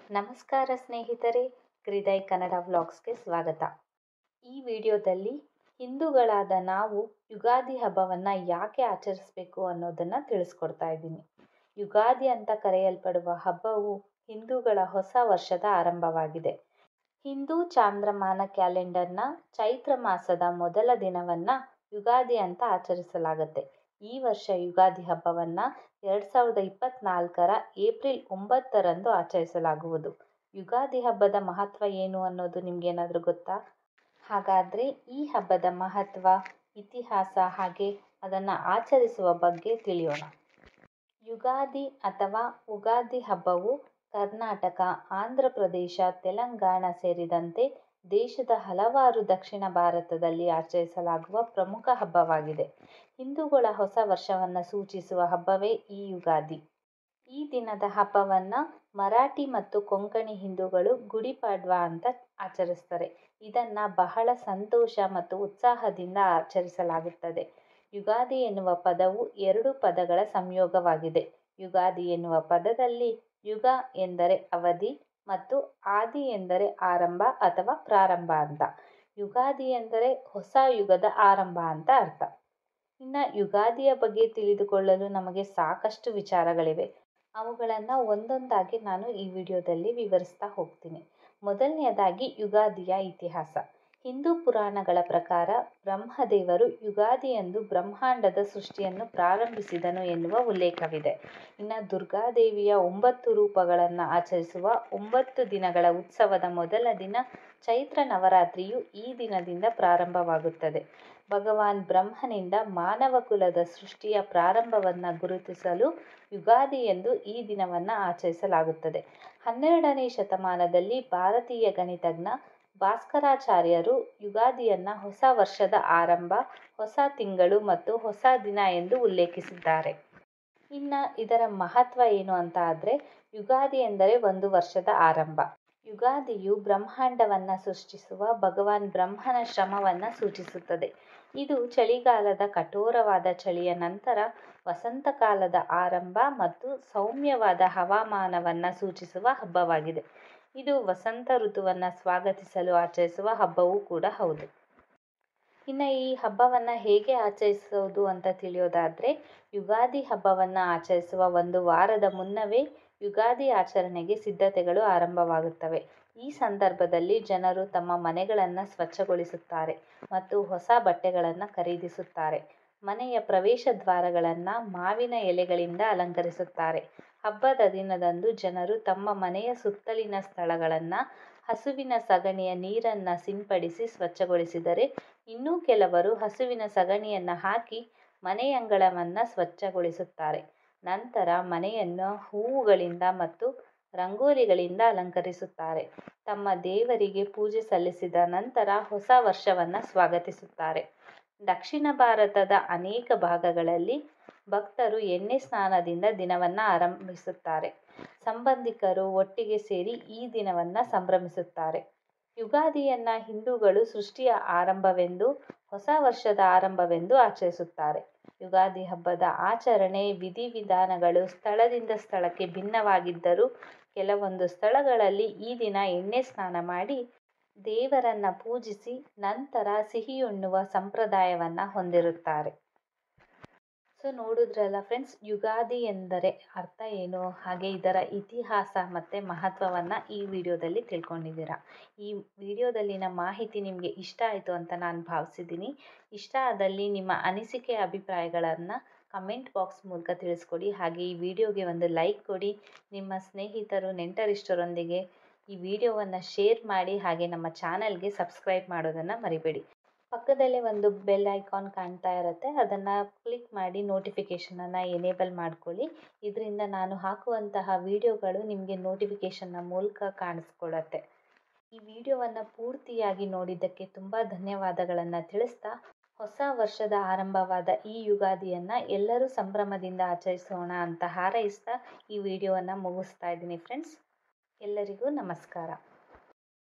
ನಮಸ್ಕಾರ ಸ್ನೇಹಿತರೆ ಹೃದಯ್ ಕನ್ನಡ ವ್ಲಾಗ್ಸ್ಗೆ ಸ್ವಾಗತ ಈ ವಿಡಿಯೋದಲ್ಲಿ ಹಿಂದೂಗಳಾದ ನಾವು ಯುಗಾದಿ ಹಬ್ಬವನ್ನು ಯಾಕೆ ಆಚರಿಸಬೇಕು ಅನ್ನೋದನ್ನು ತಿಳಿಸ್ಕೊಡ್ತಾ ಇದ್ದೀನಿ ಯುಗಾದಿ ಅಂತ ಕರೆಯಲ್ಪಡುವ ಹಬ್ಬವು ಹಿಂದೂಗಳ ಹೊಸ ವರ್ಷದ ಆರಂಭವಾಗಿದೆ ಹಿಂದೂ ಚಾಂದ್ರಮಾನ ಕ್ಯಾಲೆಂಡರ್ನ ಚೈತ್ರ ಮಾಸದ ಮೊದಲ ದಿನವನ್ನು ಯುಗಾದಿ ಅಂತ ಆಚರಿಸಲಾಗುತ್ತೆ ಈ ವರ್ಷ ಯುಗಾದಿ ಹಬ್ಬವನ್ನು ಎರಡು ಸಾವಿರದ ಇಪ್ಪತ್ತ್ನಾಲ್ಕರ ಏಪ್ರಿಲ್ ಒಂಬತ್ತರಂದು ಆಚರಿಸಲಾಗುವುದು ಯುಗಾದಿ ಹಬ್ಬದ ಮಹತ್ವ ಏನು ಅನ್ನೋದು ನಿಮಗೇನಾದರೂ ಗೊತ್ತಾ ಹಾಗಾದರೆ ಈ ಹಬ್ಬದ ಮಹತ್ವ ಇತಿಹಾಸ ಹಾಗೆ ಅದನ್ನು ಆಚರಿಸುವ ಬಗ್ಗೆ ತಿಳಿಯೋಣ ಯುಗಾದಿ ಅಥವಾ ಉಗಾದಿ ಹಬ್ಬವು ಕರ್ನಾಟಕ ಆಂಧ್ರ ಪ್ರದೇಶ ತೆಲಂಗಾಣ ಸೇರಿದಂತೆ ದೇಶದ ಹಲವಾರು ದಕ್ಷಿಣ ಭಾರತದಲ್ಲಿ ಆಚರಿಸಲಾಗುವ ಪ್ರಮುಖ ಹಬ್ಬವಾಗಿದೆ ಹಿಂದೂಗಳ ಹೊಸ ವರ್ಷವನ್ನು ಸೂಚಿಸುವ ಹಬ್ಬವೇ ಈ ಯುಗಾದಿ ಈ ದಿನದ ಹಬ್ಬವನ್ನು ಮರಾಠಿ ಮತ್ತು ಕೊಂಕಣಿ ಹಿಂದೂಗಳು ಗುಡಿಪಾಡ್ವಾ ಅಂತ ಆಚರಿಸ್ತಾರೆ ಇದನ್ನು ಬಹಳ ಸಂತೋಷ ಮತ್ತು ಉತ್ಸಾಹದಿಂದ ಆಚರಿಸಲಾಗುತ್ತದೆ ಯುಗಾದಿ ಎನ್ನುವ ಪದವು ಎರಡು ಪದಗಳ ಸಂಯೋಗವಾಗಿದೆ ಯುಗಾದಿ ಎನ್ನುವ ಪದದಲ್ಲಿ ಯುಗ ಎಂದರೆ ಅವಧಿ ಮತ್ತು ಆದಿ ಎಂದರೆ ಆರಂಭ ಅಥವಾ ಪ್ರಾರಂಭ ಅಂತ ಯುಗಾದಿ ಎಂದರೆ ಹೊಸ ಯುಗದ ಆರಂಭ ಅಂತ ಅರ್ಥ ಇನ್ನು ಯುಗಾದಿಯ ಬಗ್ಗೆ ತಿಳಿದುಕೊಳ್ಳಲು ನಮಗೆ ಸಾಕಷ್ಟು ವಿಚಾರಗಳಿವೆ ಅವುಗಳನ್ನು ಒಂದೊಂದಾಗಿ ನಾನು ಈ ವಿಡಿಯೋದಲ್ಲಿ ವಿವರಿಸ್ತಾ ಹೋಗ್ತೀನಿ ಮೊದಲನೆಯದಾಗಿ ಯುಗಾದಿಯ ಇತಿಹಾಸ ಹಿಂದೂ ಪುರಾಣಗಳ ಪ್ರಕಾರ ಬ್ರಹ್ಮದೇವರು ಯುಗಾದಿಯಂದು ಬ್ರಹ್ಮಾಂಡದ ಸೃಷ್ಟಿಯನ್ನು ಪ್ರಾರಂಭಿಸಿದನು ಎನ್ನುವ ಉಲ್ಲೇಖವಿದೆ ಇನ್ನು ದುರ್ಗಾದೇವಿಯ ಒಂಬತ್ತು ರೂಪಗಳನ್ನು ಆಚರಿಸುವ ಒಂಬತ್ತು ದಿನಗಳ ಉತ್ಸವದ ಮೊದಲ ದಿನ ಚೈತ್ರ ನವರಾತ್ರಿಯು ಈ ದಿನದಿಂದ ಪ್ರಾರಂಭವಾಗುತ್ತದೆ ಭಗವಾನ್ ಬ್ರಹ್ಮನಿಂದ ಮಾನವ ಕುಲದ ಸೃಷ್ಟಿಯ ಪ್ರಾರಂಭವನ್ನು ಗುರುತಿಸಲು ಯುಗಾದಿ ಎಂದು ಈ ದಿನವನ್ನು ಆಚರಿಸಲಾಗುತ್ತದೆ ಹನ್ನೆರಡನೇ ಶತಮಾನದಲ್ಲಿ ಭಾರತೀಯ ಗಣಿತಜ್ಞ ಭಾಸ್ಕರಾಚಾರ್ಯರು ಯುಗಾದಿಯನ್ನು ಹೊಸ ವರ್ಷದ ಆರಂಭ ಹೊಸ ತಿಂಗಳು ಮತ್ತು ಹೊಸ ದಿನ ಎಂದು ಉಲ್ಲೇಖಿಸಿದ್ದಾರೆ ಇನ್ನು ಇದರ ಮಹತ್ವ ಏನು ಅಂತ ಆದರೆ ಯುಗಾದಿ ಎಂದರೆ ಒಂದು ವರ್ಷದ ಆರಂಭ ಯುಗಾದಿಯು ಬ್ರಹ್ಮಾಂಡವನ್ನು ಸೃಷ್ಟಿಸುವ ಭಗವಾನ್ ಬ್ರಹ್ಮನ ಶ್ರಮವನ್ನು ಸೂಚಿಸುತ್ತದೆ ಇದು ಚಳಿಗಾಲದ ಕಠೋರವಾದ ಚಳಿಯ ನಂತರ ವಸಂತಕಾಲದ ಆರಂಭ ಮತ್ತು ಸೌಮ್ಯವಾದ ಹವಾಮಾನವನ್ನು ಸೂಚಿಸುವ ಹಬ್ಬವಾಗಿದೆ ಇದು ವಸಂತ ಋತುವನ್ನು ಸ್ವಾಗತಿಸಲು ಆಚರಿಸುವ ಹಬ್ಬವೂ ಕೂಡ ಹೌದು ಇನ್ನು ಈ ಹಬ್ಬವನ್ನು ಹೇಗೆ ಆಚರಿಸೋದು ಅಂತ ತಿಳಿಯೋದಾದರೆ ಯುಗಾದಿ ಹಬ್ಬವನ್ನು ಆಚರಿಸುವ ಒಂದು ವಾರದ ಮುನ್ನವೇ ಯುಗಾದಿ ಆಚರಣೆಗೆ ಸಿದ್ಧತೆಗಳು ಆರಂಭವಾಗುತ್ತವೆ ಈ ಸಂದರ್ಭದಲ್ಲಿ ಜನರು ತಮ್ಮ ಮನೆಗಳನ್ನು ಸ್ವಚ್ಛಗೊಳಿಸುತ್ತಾರೆ ಮತ್ತು ಹೊಸ ಬಟ್ಟೆಗಳನ್ನು ಖರೀದಿಸುತ್ತಾರೆ ಮನೆಯ ಪ್ರವೇಶ ದ್ವಾರಗಳನ್ನು ಮಾವಿನ ಎಲೆಗಳಿಂದ ಅಲಂಕರಿಸುತ್ತಾರೆ ಹಬ್ಬದ ದಿನದಂದು ಜನರು ತಮ್ಮ ಮನೆಯ ಸುತ್ತಲಿನ ಸ್ಥಳಗಳನ್ನು ಹಸುವಿನ ಸಗಣಿಯ ನೀರನ್ನು ಸಿಂಪಡಿಸಿ ಸ್ವಚ್ಛಗೊಳಿಸಿದರೆ ಇನ್ನೂ ಕೆಲವರು ಹಸುವಿನ ಸಗಣಿಯನ್ನು ಹಾಕಿ ಮನೆಯಂಗಳವನ್ನು ಸ್ವಚ್ಛಗೊಳಿಸುತ್ತಾರೆ ನಂತರ ಮನೆಯನ್ನು ಹೂವುಗಳಿಂದ ಮತ್ತು ರಂಗೋಲಿಗಳಿಂದ ಅಲಂಕರಿಸುತ್ತಾರೆ ತಮ್ಮ ದೇವರಿಗೆ ಪೂಜೆ ಸಲ್ಲಿಸಿದ ನಂತರ ಹೊಸ ವರ್ಷವನ್ನು ಸ್ವಾಗತಿಸುತ್ತಾರೆ ದಕ್ಷಿಣ ಭಾರತದ ಅನೇಕ ಭಾಗಗಳಲ್ಲಿ ಭಕ್ತರು ಎಣ್ಣೆ ಸ್ನಾನದಿಂದ ದಿನವನ್ನು ಆರಂಭಿಸುತ್ತಾರೆ ಸಂಬಂಧಿಕರು ಒಟ್ಟಿಗೆ ಸೇರಿ ಈ ದಿನವನ್ನು ಸಂಭ್ರಮಿಸುತ್ತಾರೆ ಯುಗಾದಿಯನ್ನು ಹಿಂದೂಗಳು ಸೃಷ್ಟಿಯ ಆರಂಭವೆಂದು ಹೊಸ ವರ್ಷದ ಆರಂಭವೆಂದು ಆಚರಿಸುತ್ತಾರೆ ಯುಗಾದಿ ಹಬ್ಬದ ಆಚರಣೆ ವಿಧಿವಿಧಾನಗಳು ಸ್ಥಳದಿಂದ ಸ್ಥಳಕ್ಕೆ ಭಿನ್ನವಾಗಿದ್ದರೂ ಕೆಲವೊಂದು ಸ್ಥಳಗಳಲ್ಲಿ ಈ ದಿನ ಎಣ್ಣೆ ಸ್ನಾನ ಮಾಡಿ ದೇವರನ್ನು ಪೂಜಿಸಿ ನಂತರ ಸಿಹಿಯುಣ್ಣುವ ಸಂಪ್ರದಾಯವನ್ನು ಹೊಂದಿರುತ್ತಾರೆ ಸೊ ನೋಡಿದ್ರಲ್ಲ ಫ್ರೆಂಡ್ಸ್ ಯುಗಾದಿ ಎಂದರೆ ಅರ್ಥ ಏನು ಹಾಗೆ ಇದರ ಇತಿಹಾಸ ಮತ್ತು ಮಹತ್ವವನ್ನು ಈ ವಿಡಿಯೋದಲ್ಲಿ ತಿಳ್ಕೊಂಡಿದ್ದೀರಾ ಈ ವಿಡಿಯೋದಲ್ಲಿನ ಮಾಹಿತಿ ನಿಮಗೆ ಇಷ್ಟ ಆಯಿತು ಅಂತ ನಾನು ಭಾವಿಸಿದ್ದೀನಿ ಇಷ್ಟ ಆದಲ್ಲಿ ನಿಮ್ಮ ಅನಿಸಿಕೆ ಅಭಿಪ್ರಾಯಗಳನ್ನು ಕಮೆಂಟ್ ಬಾಕ್ಸ್ ಮೂಲಕ ತಿಳಿಸ್ಕೊಡಿ ಹಾಗೆ ಈ ವಿಡಿಯೋಗೆ ಒಂದು ಲೈಕ್ ಕೊಡಿ ನಿಮ್ಮ ಸ್ನೇಹಿತರು ನೆಂಟರಿಷ್ಟರೊಂದಿಗೆ ಈ ವಿಡಿಯೋವನ್ನು ಶೇರ್ ಮಾಡಿ ಹಾಗೆ ನಮ್ಮ ಚಾನಲ್ಗೆ ಸಬ್ಸ್ಕ್ರೈಬ್ ಮಾಡೋದನ್ನು ಮರಿಬೇಡಿ ಪಕ್ಕದಲ್ಲೇ ಒಂದು ಬೆಲ್ ಐಕಾನ್ ಕಾಣ್ತಾ ಇರುತ್ತೆ ಅದನ್ನು ಕ್ಲಿಕ್ ಮಾಡಿ ನೋಟಿಫಿಕೇಷನನ್ನು ಎನೇಬಲ್ ಮಾಡ್ಕೊಳ್ಳಿ ಇದರಿಂದ ನಾನು ಹಾಕುವಂತಹ ವಿಡಿಯೋಗಳು ನಿಮಗೆ ನೋಟಿಫಿಕೇಷನ್ನ ಮೂಲಕ ಕಾಣಿಸ್ಕೊಳ್ಳುತ್ತೆ ಈ ವಿಡಿಯೋವನ್ನು ಪೂರ್ತಿಯಾಗಿ ನೋಡಿದ್ದಕ್ಕೆ ತುಂಬ ಧನ್ಯವಾದಗಳನ್ನು ತಿಳಿಸ್ತಾ ಹೊಸ ವರ್ಷದ ಆರಂಭವಾದ ಈ ಯುಗಾದಿಯನ್ನು ಎಲ್ಲರೂ ಸಂಭ್ರಮದಿಂದ ಆಚರಿಸೋಣ ಅಂತ ಹಾರೈಸ್ತಾ ಈ ವಿಡಿಯೋವನ್ನು ಮುಗಿಸ್ತಾ ಇದ್ದೀನಿ ಫ್ರೆಂಡ್ಸ್ ಎಲ್ಲರಿಗೂ ನಮಸ್ಕಾರ